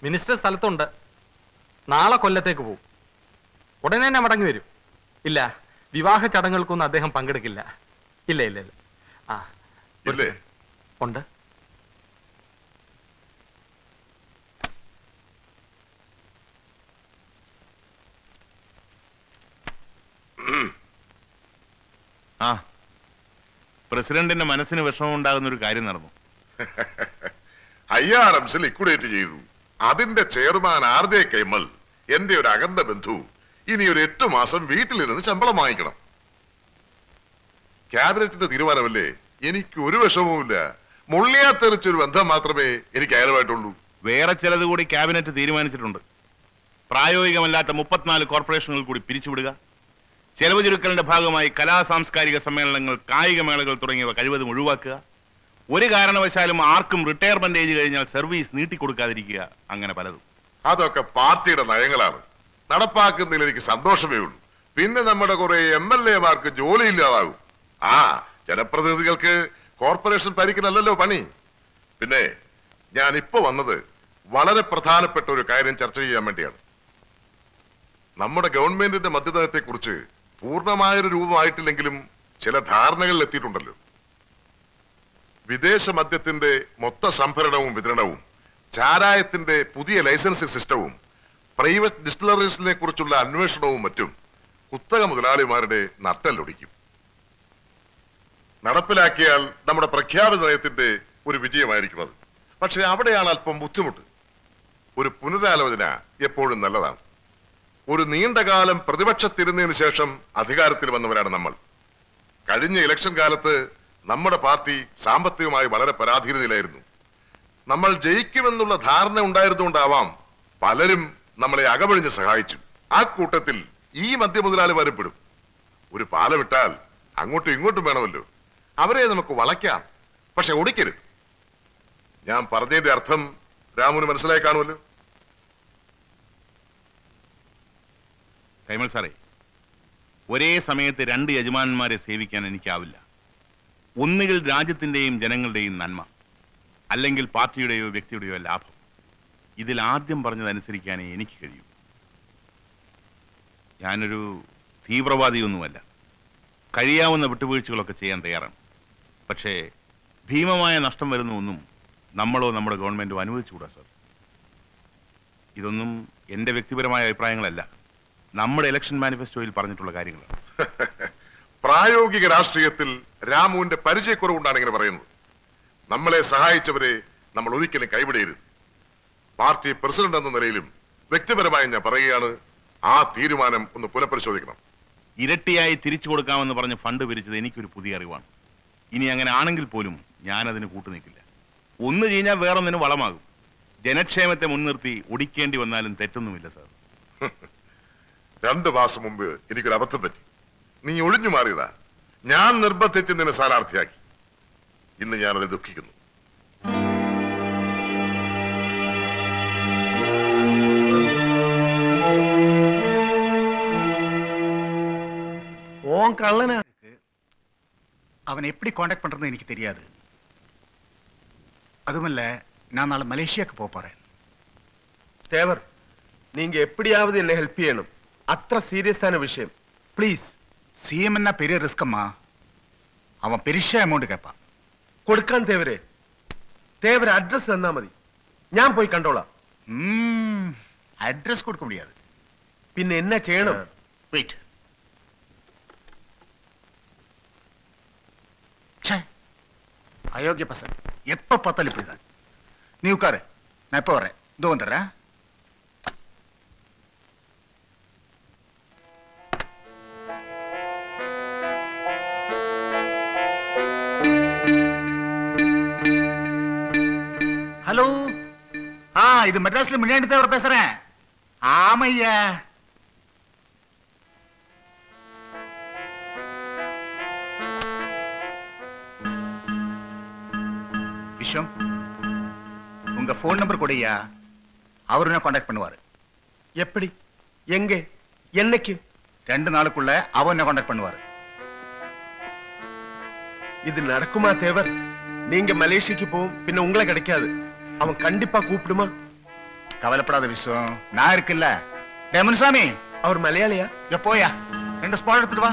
minister സ്ഥലത്തുണ്ട് നാളെ കൊല്ലത്തേക്ക് പോകും ഉടനെ തന്നെ മടങ്ങി വരും ഇല്ല വിവാഹ ചടങ്ങുകൾക്കൊന്നും അദ്ദേഹം പങ്കെടുക്കില്ല ഇല്ല ഇല്ല ഇല്ല ആ ഇല്ലേ ഉണ്ട് ആ പ്രസിഡന്റിന്റെ മനസ്സിന് വിഷമം ഉണ്ടാകുന്ന ഒരു കാര്യം നടന്നു ഐ ആർ എംസ് ലിക്വിഡേറ്റ് ചെയ്തു അതിന്റെ ചെയർമാൻ ആർ ജെ കൈമൽ എന്റെ ഒരു അകന്ന ബന്ധു ഇനി ഒരു എട്ട് മാസം വീട്ടിലിരുന്ന് ശമ്പളം വാങ്ങിക്കണം ക്യാബിനറ്റിന്റെ തീരുമാനമല്ലേ എനിക്ക് ഒരു വിഷമവുമില്ല മുള്ളിയാ തെറിച്ചൊരു ബന്ധം മാത്രമേ എനിക്ക് അയലുമായിട്ടുള്ളൂ വേറെ ചിലത് കൂടി ക്യാബിനറ്റ് തീരുമാനിച്ചിട്ടുണ്ട് പ്രായോഗികമല്ലാത്ത മുപ്പത്തിനാല് കോർപ്പറേഷനുകൾ കൂടി പിരിച്ചുവിടുക ചെലവ് ചുരുക്കലിന്റെ ഭാഗമായി കലാ സാംസ്കാരിക സമ്മേളനങ്ങൾ കായികമേളകൾ തുടങ്ങിയവ കഴിവതും ഒഴിവാക്കുക ഒരു കാരണവശാലും ആർക്കും റിട്ടയർമെന്റ് ഏജ് കഴിഞ്ഞാൽ സർവീസ് നീട്ടിക്കൊടുക്കാതിരിക്കുക അങ്ങനെ പലതും അതൊക്കെ പാർട്ടിയുടെ നയങ്ങളാണ് നടപ്പാക്കുന്നതിൽ എനിക്ക് സന്തോഷമേ ഉള്ളൂ പിന്നെ നമ്മുടെ കുറെ എം എൽ എമാർക്ക് ജോലിയില്ലാതാകും ആ ജനപ്രതിനിധികൾക്ക് കോർപ്പറേഷൻ ഭരിക്കലല്ലോ പണി പിന്നെ ഞാൻ ഇപ്പൊ വന്നത് വളരെ പ്രധാനപ്പെട്ട ഒരു കാര്യം ചർച്ച ചെയ്യാൻ വേണ്ടിയാണ് നമ്മുടെ ഗവൺമെന്റിന്റെ മദ്യനയത്തെ കുറിച്ച് പൂർണ്ണമായൊരു രൂപമായിട്ടില്ലെങ്കിലും ചില ധാരണകളിൽ എത്തിയിട്ടുണ്ടല്ലോ വിദേശ മദ്യത്തിന്റെ മൊത്ത സംഭരണവും വിതരണവും ചാരായത്തിന്റെ പുതിയ ലൈസൻസിംഗ് സിസ്റ്റവും പ്രൈവറ്റ് ഡിസ്റ്റിലറീസിനെ കുറിച്ചുള്ള അന്വേഷണവും മറ്റും കുത്തക മുതലാളിമാരുടെ നട്ടല്ലൊടിക്കും നടപ്പിലാക്കിയാൽ നമ്മുടെ പ്രഖ്യാപിത നയത്തിന്റെ ഒരു വിജയമായിരിക്കും അത് പക്ഷെ അവിടെയാണ് അല്പം ബുദ്ധിമുട്ട് ഒരു പുനരാലോചന എപ്പോഴും നല്ലതാണ് ഒരു നീണ്ടകാലം പ്രതിപക്ഷത്തിരുന്നതിന് ശേഷം അധികാരത്തിൽ വന്നവരാണ് നമ്മൾ കഴിഞ്ഞ ഇലക്ഷൻ കാലത്ത് നമ്മുടെ പാർട്ടി സാമ്പത്തികമായി വളരെ പരാധീനതയിലായിരുന്നു നമ്മൾ ജയിക്കുമെന്നുള്ള ധാരണ ഉണ്ടായിരുന്നുകൊണ്ടാവാം പലരും നമ്മളെ അകമഴിഞ്ഞ് സഹായിച്ചു ആ കൂട്ടത്തിൽ ഈ മദ്യമുതലാളിമാരും പെടും ഒരു പാലമിട്ടാൽ അങ്ങോട്ടും ഇങ്ങോട്ടും വേണമല്ലോ അവരെ നമുക്ക് വളയ്ക്കാം പക്ഷെ ഒടിക്കരുത് ഞാൻ പറഞ്ഞതിന്റെ അർത്ഥം രാമുന് മനസ്സിലായി കാണുമല്ലോ കൈമൽ സാറേ ഒരേ സമയത്ത് രണ്ട് യജമാനന്മാരെ സേവിക്കാൻ എനിക്കാവില്ല ഒന്നുകിൽ രാജ്യത്തിന്റെയും ജനങ്ങളുടെയും നന്മ അല്ലെങ്കിൽ പാർട്ടിയുടെയോ വ്യക്തിയുടെയോ ലാഭം ഇതിൽ ആദ്യം പറഞ്ഞതനുസരിക്കാനേ എനിക്ക് കഴിയൂ ഞാനൊരു തീവ്രവാദിയൊന്നുമല്ല കഴിയാവുന്ന വിട്ടുവീഴ്ചകളൊക്കെ ചെയ്യാൻ തയ്യാറാണ് പക്ഷേ ഭീമമായ നഷ്ടം വരുന്ന ഒന്നും നമ്മളോ നമ്മുടെ ഗവൺമെന്റോ അനുവദിച്ചുകൂടാ സാർ ഇതൊന്നും എന്റെ വ്യക്തിപരമായ അഭിപ്രായങ്ങളല്ല നമ്മുടെ ഇലക്ഷൻ മാനിഫെസ്റ്റോയിൽ പറഞ്ഞിട്ടുള്ള കാര്യങ്ങളാണ് പ്രായോഗിക രാഷ്ട്രീയത്തിൽ രാമുവിന്റെ പരിചയക്കുറവുകൊണ്ടാണ് ഇങ്ങനെ പറയുന്നത് നമ്മളെ സഹായിച്ചവരെ നമ്മൾ ഒരിക്കലും കൈവിടരുത് പാർട്ടി പ്രസിഡന്റ് എന്ന നിലയിലും വ്യക്തിപരമായി ഞാൻ പറയുകയാണ് ആ തീരുമാനം ഒന്ന് പുനഃപരിശോധിക്കണം ഇരട്ടിയായി തിരിച്ചു കൊടുക്കാമെന്ന് പറഞ്ഞ് ഫണ്ട് പിരിച്ചത് എനിക്കൊരു പുതിയ അറിവാണ് ഇനി അങ്ങനെ ആണെങ്കിൽ പോലും ഞാൻ അതിന് കൂട്ടുനിൽക്കില്ല ഒന്ന് കഴിഞ്ഞാൽ വേറൊന്നിന് വളമാകും ജനക്ഷേമത്തെ മുൻനിർത്തി ഒടിക്കേണ്ടി വന്നാലും തെറ്റൊന്നുമില്ല സാർ രണ്ടു മാസം മുമ്പ് എനിക്കൊരു അബദ്ധം പറ്റി നീ ഒഴിഞ്ഞു മാറിയതാ ഞാൻ നിർബന്ധിച്ച് നിന്നെ സ്ഥാനാർത്ഥിയാക്കി ഇന്ന് ഞാനത് ദുഃഖിക്കുന്നു ஓன் கள்ளனா அவனை எப்படி காண்டாக்ட் பண்றதுன்னு எனக்கு தெரியாது அதுமல்ல நான் நாளை மலேசியாக்கு போக போறேன் தேவர் நீங்க எப்படியாவது என்ன ஹெல்ப் செய்யணும் அത്ര சீரியஸான விஷயம் ப்ளீஸ் சிஎம் என்ன பெரிய ரிஸ்க் அம்மா அவன் பெரிய அமௌண்ட் கேட்பான் കൊടുക്കാൻ തേവരെ തേവരെ അഡ്രസ് തന്നാ മതി ഞാൻ പോയി കണ്ടോളാം அட்ரஸ் கொடுக்க முடியாது പിന്നെ എന്നാ ചെയ്യണം வெயிட் அயோக்கிய பசங்க எப்ப பார்த்தாலும் இப்படிதான் நீ உட்காரு நான் எப்ப வரேன் இதோ வந்துடுறேன் ஹலோ ஆ இது மெட்ராஸ்ல முன்னாடி தேவர் பேசுறேன் ஆமையா விஸ்வம் உங்க போன் நம்பர் கொடுயா அவர் என்ன காண்டாக்ட் பண்ணுவாரு எப்படி எங்க என்னைக்கு ரெண்டு நாளுக்குள்ள அவர் என்ன காண்டாக்ட் பண்ணுவாரு இது நடக்குமா தேவர் நீங்க மலேசியாக்கு போவும் பின்ன உங்களை கிடைக்காது அவன் கண்டிப்பா கூப்பிடுமா கவலைப்படாத விஸ்வம் நான் இருக்குல்ல டே முனுசாமி അവർ മലയാളിയാ இங்க போயா ரெண்டு ஸ்பாட் எடுத்துட்டு வா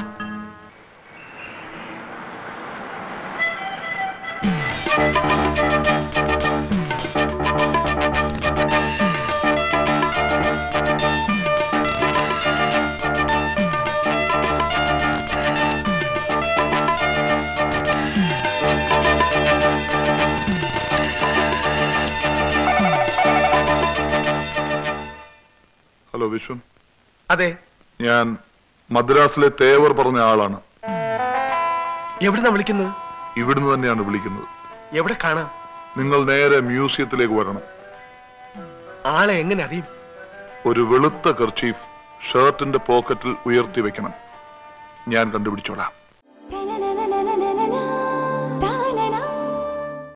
ഹലോ വിശ്വം അതെ ഞാൻ മദ്രാസിലെ തേവർ പറഞ്ഞ ആളാണ് എവിടുന്നാ വിളിക്കുന്നത് ഇവിടുന്ന് തന്നെയാണ് വിളിക്കുന്നത് എവിടെ കാണാം നിങ്ങൾ നേരെ മ്യൂസിയത്തിലേക്ക് വരണം ആളെ എങ്ങനെ അറിയും ഒരു വെളുത്ത കർച്ചീഫ് ഷർട്ടിന്റെ പോക്കറ്റിൽ ഉയർത്തി വെക്കണം ഞാൻ കണ്ടുപിടിച്ചോളാം